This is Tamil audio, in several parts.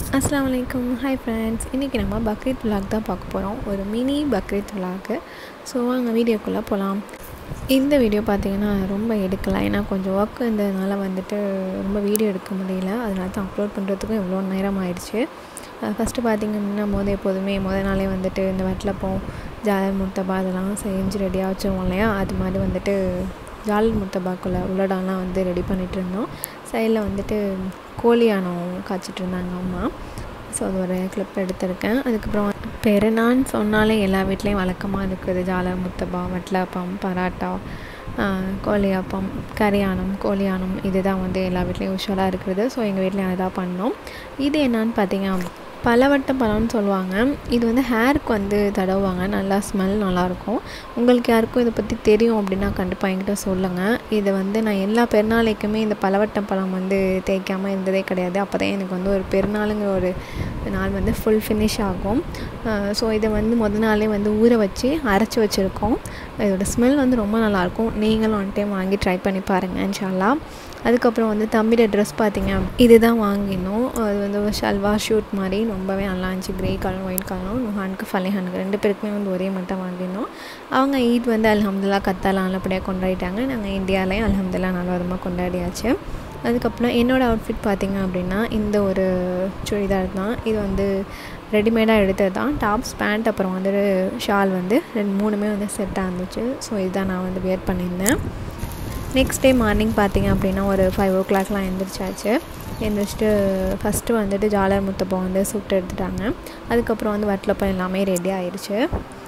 அஸ்ஸலாமு அலைக்கும் ஹாய் ஃப்ரெண்ட்ஸ் இன்றைக்கி நம்ம பக்ரீத் விலாக் தான் பார்க்க போகிறோம் ஒரு மினி பக்ரீத் விலாக்கு ஸோ வாங்க வீடியோக்குள்ளே போகலாம் இந்த வீடியோ பார்த்தீங்கன்னா ரொம்ப எடுக்கல ஏன்னா கொஞ்சம் ஒர்க் இருந்ததுனால வந்துட்டு ரொம்ப வீடியோ எடுக்க முடியல அதனால தான் அப்லோட் பண்ணுறதுக்கும் இவ்வளோ நேரம் ஆயிடுச்சு ஃபஸ்ட்டு பார்த்தீங்கன்னா போது எப்போதுமே முதல் நாளே வந்துட்டு இந்த வட்டலப்பம் ஜாலர் முர்த்தபா அதெல்லாம் செஞ்சு ரெடியாக வச்சுருவோம் இல்லையா அது மாதிரி வந்துட்டு ஜாலர் முர்த்தபாக்குள்ள உள்ளடாலாம் வந்து ரெடி பண்ணிகிட்டு இருந்தோம் சைடில் வந்துட்டு கோழியானம் காய்ச்சிட்டு இருந்தாங்க அம்மா ஸோ அது ஒரு கிளிப் எடுத்திருக்கேன் அதுக்கப்புறம் பெருநான்னு சொன்னாலே எல்லா வீட்லேயும் வழக்கமாக இருக்குது ஜாலர் முத்தபா வட்டலாப்பம் பராட்டா கோழியாப்பம் கரியானம் கோழியானம் இதுதான் வந்து எல்லா வீட்லேயும் யூஸ்வலாக இருக்கிறது ஸோ எங்கள் வீட்லேயும் அதுதான் பண்ணோம் இது என்னன்னு பார்த்தீங்க பலவட்ட பழம்னு சொல்லுவாங்க இது வந்து ஹேருக்கு வந்து தடவுவாங்க நல்லா ஸ்மெல் நல்லாயிருக்கும் உங்களுக்கு யாருக்கும் இதை பற்றி தெரியும் அப்படின்னா கண்டிப்பாக என்கிட்ட சொல்லுங்கள் இதை வந்து நான் எல்லா பெருநாளைக்குமே இந்த பலவட்ட பழம் வந்து தேய்க்காமல் இருந்ததே கிடையாது அப்போ தான் எனக்கு வந்து ஒரு பெருநாளுங்கிற ஒரு நாள் வந்து ஃபுல் ஃபினிஷ் ஆகும் ஸோ இதை வந்து முத நாளே வந்து ஊற வச்சு அரைச்சி வச்சுருக்கோம் இதோட ஸ்மெல் வந்து ரொம்ப நல்லாயிருக்கும் நீங்களும் ஒன் டைம் வாங்கி ட்ரை பண்ணி பாருங்கள் இன்ஷால்லா அதுக்கப்புறம் வந்து தம்பியோட ட்ரெஸ் பார்த்தீங்க இது தான் வாங்கினோம் அது வந்து ஒரு ஷல்வா ஷூட் மாதிரி ரொம்பவே நல்லா இருந்துச்சு க்ரே கலரும் ஒயிட் கலரும் நுஹானுக்கு ஃபலிஹானுக்கு ரெண்டு பேருக்குமே வந்து ஒரே மட்டும் வாங்கினோம் அவங்க ஈத் வந்து அலமதுல்லா கத்தாலாம் நல்லபடியாக கொண்டாடிட்டாங்க நாங்கள் இந்தியாவிலையும் அலமதுல்லா நல்ல விதமாக கொண்டாடியாச்சு அதுக்கப்புறம் என்னோடய அவுட்ஃபிட் பார்த்திங்க அப்படின்னா இந்த ஒரு சுடிதார் தான் இது வந்து ரெடிமேடாக எடுத்தது தான் டாப்ஸ் பேண்ட் அப்புறம் வந்துட்டு ஷால் வந்து ரெண்டு மூணுமே வந்து செட்டாக இருந்துச்சு ஸோ இதுதான் நான் வந்து வியர் பண்ணியிருந்தேன் நெக்ஸ்ட் டே மார்னிங் பார்த்திங்க அப்படின்னா ஒரு ஃபைவ் ஓ கிளாக்லாம் எழுந்திரிச்சாச்சு எழுந்திரிச்சிட்டு ஃபஸ்ட்டு வந்துட்டு ஜாலர் முத்தப்பம் வந்து சுட்டு எடுத்துட்டாங்க அதுக்கப்புறம் வந்து வட்டலப்பம் எல்லாமே ரெடி ஆயிடுச்சு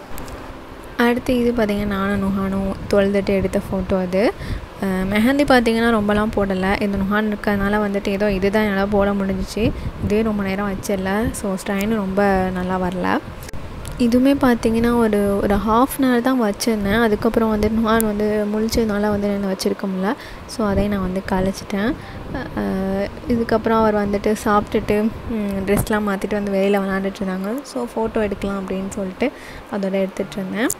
அடுத்து இது பார்த்திங்கன்னா நானும் நுஹானும் தொழுதுட்டு எடுத்த ஃபோட்டோ அது மெஹந்தி பார்த்திங்கன்னா ரொம்பலாம் போடலை இந்த நுஹான் இருக்கிறதுனால வந்துட்டு ஏதோ இதுதான் என்னால் போட முடிஞ்சிச்சு இதே ரொம்ப நேரம் வச்சிடல ஸோ ஸ்ட்ரைன் ரொம்ப நல்லா வரல இதுவுமே பார்த்தீங்கன்னா ஒரு ஒரு ஹாஃப் அன் ஹவர் தான் வச்சுருந்தேன் அதுக்கப்புறம் வந்து நுஹான் வந்து முழிச்சதுனால வந்து என்ன வச்சுருக்க முடியல ஸோ அதையும் நான் வந்து கழிச்சிட்டேன் இதுக்கப்புறம் அவர் வந்துட்டு சாப்பிட்டுட்டு ட்ரெஸ்லாம் மாற்றிட்டு வந்து வெளியில் விளாண்டுட்டு இருந்தாங்க ஸோ ஃபோட்டோ எடுக்கலாம் அப்படின்னு சொல்லிட்டு அதோட எடுத்துகிட்டு இருந்தேன்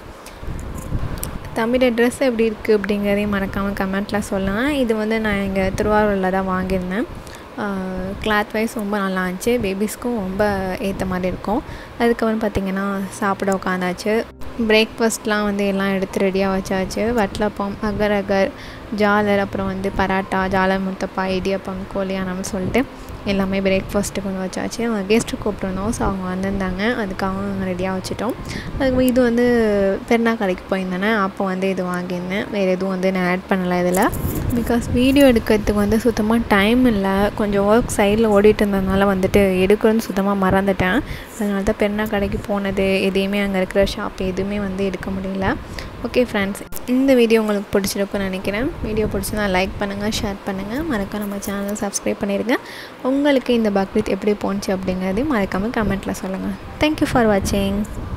தம்பியோட ட்ரெஸ் எப்படி இருக்குது அப்படிங்கிறதையும் மறக்காமல் கமெண்ட்டில் சொல்லலாம் இது வந்து நான் எங்கள் திருவாரூரில் தான் வாங்கியிருந்தேன் கிளாத் வைஸ் ரொம்ப நல்லா இருந்துச்சு பேபிஸ்க்கும் ரொம்ப ஏற்ற மாதிரி இருக்கும் அதுக்கப்புறம் பார்த்திங்கன்னா சாப்பிட உட்காந்தாச்சு பிரேக்ஃபாஸ்ட்லாம் வந்து எல்லாம் எடுத்து ரெடியாக வச்சாச்சு வட்டலப்பம் அகர் அகர் ஜாலர் அப்புறம் வந்து பராட்டா ஜாலர் முத்தப்பா இடியப்பம் கோழியானம்னு சொல்லிட்டு எல்லாமே பிரேக்ஃபாஸ்ட்டுக்கு வந்து வச்சாச்சு அவங்க கெஸ்ட்டு கூப்பிட்ருந்தோம் ஸோ அவங்க வந்திருந்தாங்க அதுக்காக நாங்கள் ரெடியாக வச்சுட்டோம் அதுக்கு இது வந்து பெருநா கடைக்கு போயிருந்தேனே அப்போ வந்து இது வாங்கியிருந்தேன் வேறு எதுவும் வந்து நான் ஆட் பண்ணலை இதில் பிகாஸ் வீடியோ எடுக்கிறதுக்கு வந்து சுத்தமாக டைம் இல்லை கொஞ்சம் ஒர்க் சைடில் ஓடிட்டு இருந்ததுனால வந்துட்டு எடுக்கணும்னு சுத்தமாக மறந்துட்டேன் அதனால தான் பெருநா கடைக்கு போனது எதையுமே அங்கே இருக்கிற ஷாப் எதுவுமே வந்து எடுக்க முடியல ஓகே ஃப்ரெண்ட்ஸ் இந்த வீடியோ உங்களுக்கு பிடிச்சிருக்குன்னு நினைக்கிறேன் வீடியோ பிடிச்சிருந்தா லைக் பண்ணுங்கள் ஷேர் பண்ணுங்கள் மறக்காம நம்ம சேனலை சப்ஸ்கிரைப் பண்ணிடுங்க உங்களுக்கு இந்த பக்ரீத் எப்படி போணுச்சு அப்படிங்கிறதையும் மறக்காமல் கமெண்ட்டில் சொல்லுங்கள் தேங்க்யூ ஃபார் வாட்சிங்